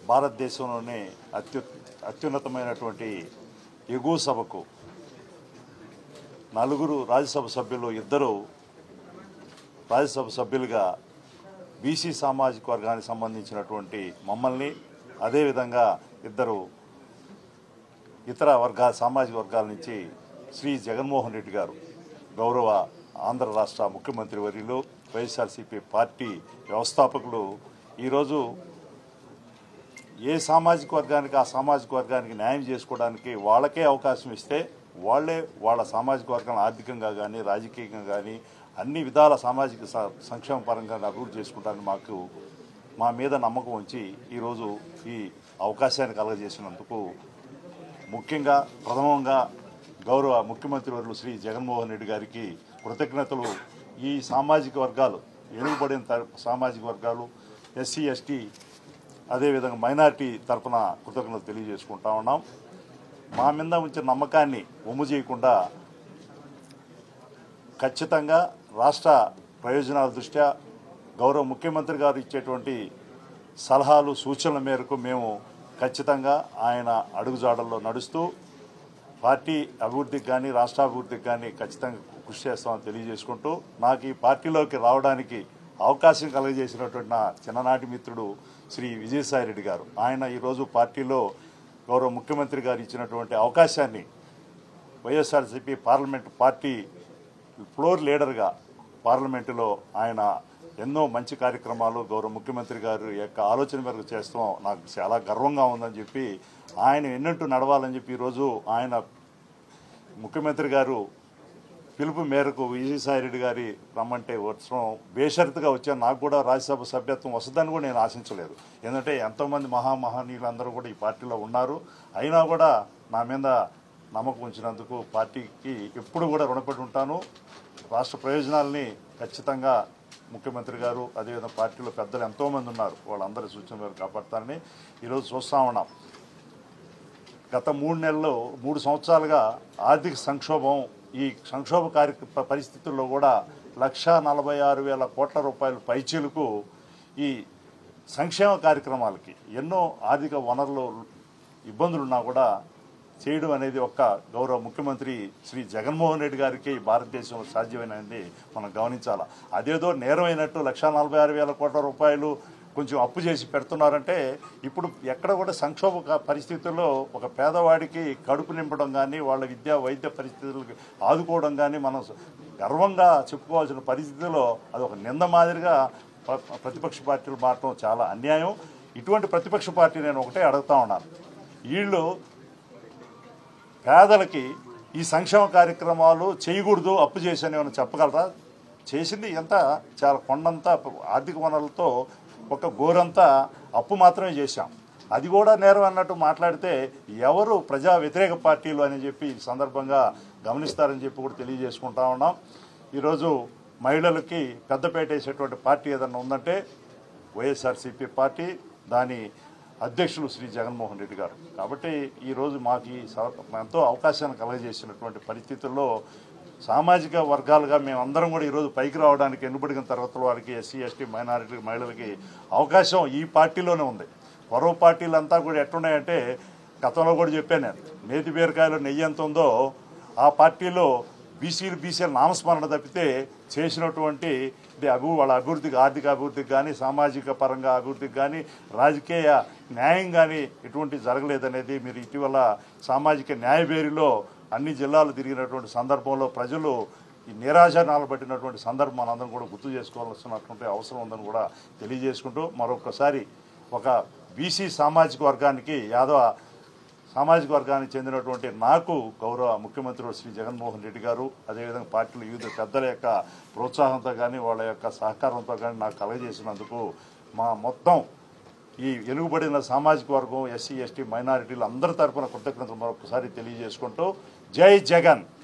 భారతదేశంలోనే అత్యు అత్యున్నతమైనటువంటి ఎగువ సభకు నలుగురు రాజ్యసభ సభ్యులు ఇద్దరు రాజ్యసభ సభ్యులుగా బీసీ సామాజిక వర్గానికి సంబంధించినటువంటి మమ్మల్ని అదేవిధంగా ఇద్దరు ఇతర వర్గాల సామాజిక వర్గాల నుంచి శ్రీ జగన్మోహన్ రెడ్డి గారు గౌరవ ఆంధ్ర రాష్ట్ర ముఖ్యమంత్రి వర్యులు వైఎస్ఆర్సీపీ పార్టీ వ్యవస్థాపకులు ఈరోజు ఏ సామాజిక వర్గానికి ఆ సామాజిక వర్గానికి న్యాయం చేసుకోవడానికి వాళ్ళకే అవకాశం ఇస్తే వాళ్ళే వాళ్ళ సామాజిక వర్గాన్ని ఆర్థికంగా కానీ రాజకీయంగా కానీ అన్ని విధాల సామాజిక స- సంక్షేమ పరంగా అభివృద్ధి చేసుకుంటానికి మాకు మా మీద నమ్మకం ఉంచి ఈరోజు ఈ అవకాశాన్ని కలగజేసినందుకు ముఖ్యంగా ప్రథమంగా గౌరవ ముఖ్యమంత్రి వర్యులు శ్రీ జగన్మోహన్ రెడ్డి గారికి కృతజ్ఞతలు ఈ సామాజిక వర్గాలు వెనుకబడిన త- సామాజిక వర్గాలు ఎస్సీ ఎస్టీ అదేవిధంగా మైనారిటీ తరఫున కృతజ్ఞతలు తెలియజేసుకుంటా ఉన్నాం మా మీద ఉంచిన నమ్మకాన్ని ఒమ్ము చేయకుండా ఖచ్చితంగా రాష్ట్ర ప్రయోజనాల దృష్ట్యా గౌరవ ముఖ్యమంత్రి గారు ఇచ్చేటువంటి సలహాలు సూచనల మేరకు మేము ఖచ్చితంగా ఆయన అడుగుజాడల్లో నడుస్తూ పార్టీ అభివృద్ధికి కానీ రాష్ట్ర అభివృద్ధికి కానీ ఖచ్చితంగా కృషి చేస్తామని తెలియజేసుకుంటూ నాకు ఈ పార్టీలోకి రావడానికి అవకాశం కలుగజేసినటువంటి నా చిన్ననాటి మిత్రుడు శ్రీ విజయసాయిరెడ్డి గారు ఆయన ఈరోజు పార్టీలో గౌరవ ముఖ్యమంత్రి గారు ఇచ్చినటువంటి అవకాశాన్ని వైఎస్ఆర్సీపీ పార్లమెంట్ పార్టీ ఫ్లోర్ లీడర్గా పార్లమెంటులో ఆయన ఎన్నో మంచి కార్యక్రమాలు గౌరవ ముఖ్యమంత్రి గారి యొక్క ఆలోచన మేరకు చేస్తాం నాకు చాలా గర్వంగా ఉందని చెప్పి ఆయన ఎన్నంటూ నడవాలని చెప్పి ఈరోజు ఆయన ముఖ్యమంత్రి గారు పిలుపు మేరకు విజయసాయిరెడ్డి గారి రమ్మంటే వచ్చడం బేషరతుగా వచ్చాను నాకు కూడా రాజ్యసభ సభ్యత్వం వస్తుందని కూడా నేను ఆశించలేదు ఎందుకంటే ఎంతోమంది మహామహనీయులు అందరూ కూడా ఈ పార్టీలో ఉన్నారు అయినా కూడా నా మీద నమ్మకం ఉంచినందుకు పార్టీకి ఎప్పుడు కూడా రుణపడి ఉంటాను రాష్ట్ర ప్రయోజనాల్ని ఖచ్చితంగా ముఖ్యమంత్రి గారు అదేవిధంగా పార్టీలో పెద్దలు ఎంతోమంది ఉన్నారు వాళ్ళందరి సూచన మేరకు కాపాడతారని ఈరోజు చూస్తూ ఉన్నాం గత మూడు నెలల్లో మూడు సంవత్సరాలుగా ఆర్థిక సంక్షోభం ఈ సంక్షోభ కార్య పరిస్థితుల్లో కూడా లక్షా నలభై ఆరు వేల కోట్ల రూపాయల పైచీలకు ఈ సంక్షేమ కార్యక్రమాలకి ఎన్నో ఆర్థిక వనరులు ఇబ్బందులు ఉన్నా కూడా చేయడం అనేది ఒక్క గౌరవ ముఖ్యమంత్రి శ్రీ జగన్మోహన్ రెడ్డి గారికి భారతదేశంలో సాధ్యమైనది మనం గమనించాలి అదేదో నేరమైనట్టు లక్షా నలభై ఆరు వేల కోట్ల రూపాయలు కొంచెం అప్పు చేసి పెడుతున్నారంటే ఇప్పుడు ఎక్కడ కూడా సంక్షోభ క- పరిస్థితుల్లో ఒక పేదవాడికి కడుపు నింపడం కానీ వాళ్ళ విద్యా వైద్య పరిస్థితులకు ఆదుకోవడం కానీ మనం గర్వంగా చెప్పుకోవాల్సిన పరిస్థితిలో అది ఒక నింద మాదిరిగా ప్ర- ప్రతిపక్ష పార్టీలు మారటం చాలా అన్యాయం ఇటువంటి ప్రతిపక్ష పార్టీ నేను ఒకటే అడుగుతా ఉన్నాను వీళ్ళు పేదలకి ఈ సంక్షేమ కార్యక్రమాలు చేయకూడదు అప్పు చేశాను ఏమైనా చెప్పగలరా చేసింది ఎంత చాలా కొండంతా ఆర్థిక వనరులతో ఒక గోరంతా అప్పు మాత్రమే చేశాం అది కూడా నేరం అన్నట్టు మాట్లాడితే ఎవరు ప్రజా వ్యతిరేక పార్టీలు అని చెప్పి ఈ సందర్భంగా గమనిస్తారని చెప్పి కూడా తెలియజేసుకుంటా ఉన్నాం ఈరోజు మహిళలకి పెద్దపేట వేసేటువంటి పార్టీ ఏదన్నా ఉందంటే వైఎస్ఆర్సీపీ పార్టీ దాని అధ్యక్షులు శ్రీ జగన్మోహన్ రెడ్డి గారు కాబట్టి ఈరోజు మాకు ఈ సవ- ఎంతో అవకాశాన్ని కలగజేసినటువంటి పరిస్థితుల్లో సామాజిక వర్గాలుగా మేమందరం కూడా ఈరోజు పైకి రావడానికి ఎన్నుబడిన తరగతుల వారికి ఎస్సీ ఎస్టీ మైనారిటీ మహిళలకి అవకాశం ఈ పార్టీలోనే ఉంది పొరవ పార్టీలంతా కూడా ఎట్టున్నాయంటే గతంలో కూడా చెప్పాను నేను నేతి బీరకాయలో నెయ్యి ఎంత ఉందో ఆ పార్టీలో బీసీలు బీసీల నామస్మరణ తప్పితే చేసినటువంటి ఇది అభి వాళ్ళ అభివృద్ధికి ఆర్థిక అభివృద్ధికి కానీ సామాజిక పరంగా అభివృద్ధికి కానీ రాజకీయ న్యాయం కానీ ఎటువంటి జరగలేదనేది మీరు ఇటీవల సామాజిక న్యాయ బేరిలో అన్ని జిల్లాలు తిరిగినటువంటి సందర్భంలో ప్రజలు ఈ నిరాశనాలు పట్టినటువంటి సందర్భం మనందరం కూడా గుర్తు చేసుకోవాల్సినటువంటి అవసరం ఉందని కూడా తెలియజేసుకుంటూ మరొకసారి ఒక బీసీ సామాజిక వర్గానికి యాదవ సామాజిక వర్గానికి చెందినటువంటి నాకు గౌరవ ముఖ్యమంత్రి శ్రీ జగన్మోహన్ రెడ్డి గారు అదేవిధంగా పార్టీల వివిధ పెద్దల యొక్క ప్రోత్సాహంతో కానీ వాళ్ళ యొక్క సహకారంతో కానీ నాకు కలగజేసినందుకు మా మొత్తం ఈ వెలుగుబడిన సామాజిక వర్గం ఎస్సీ ఎస్టీ మైనారిటీలు అందరి తరపున కృతజ్ఞతలు మరొకసారి తెలియజేసుకుంటూ జై జగన్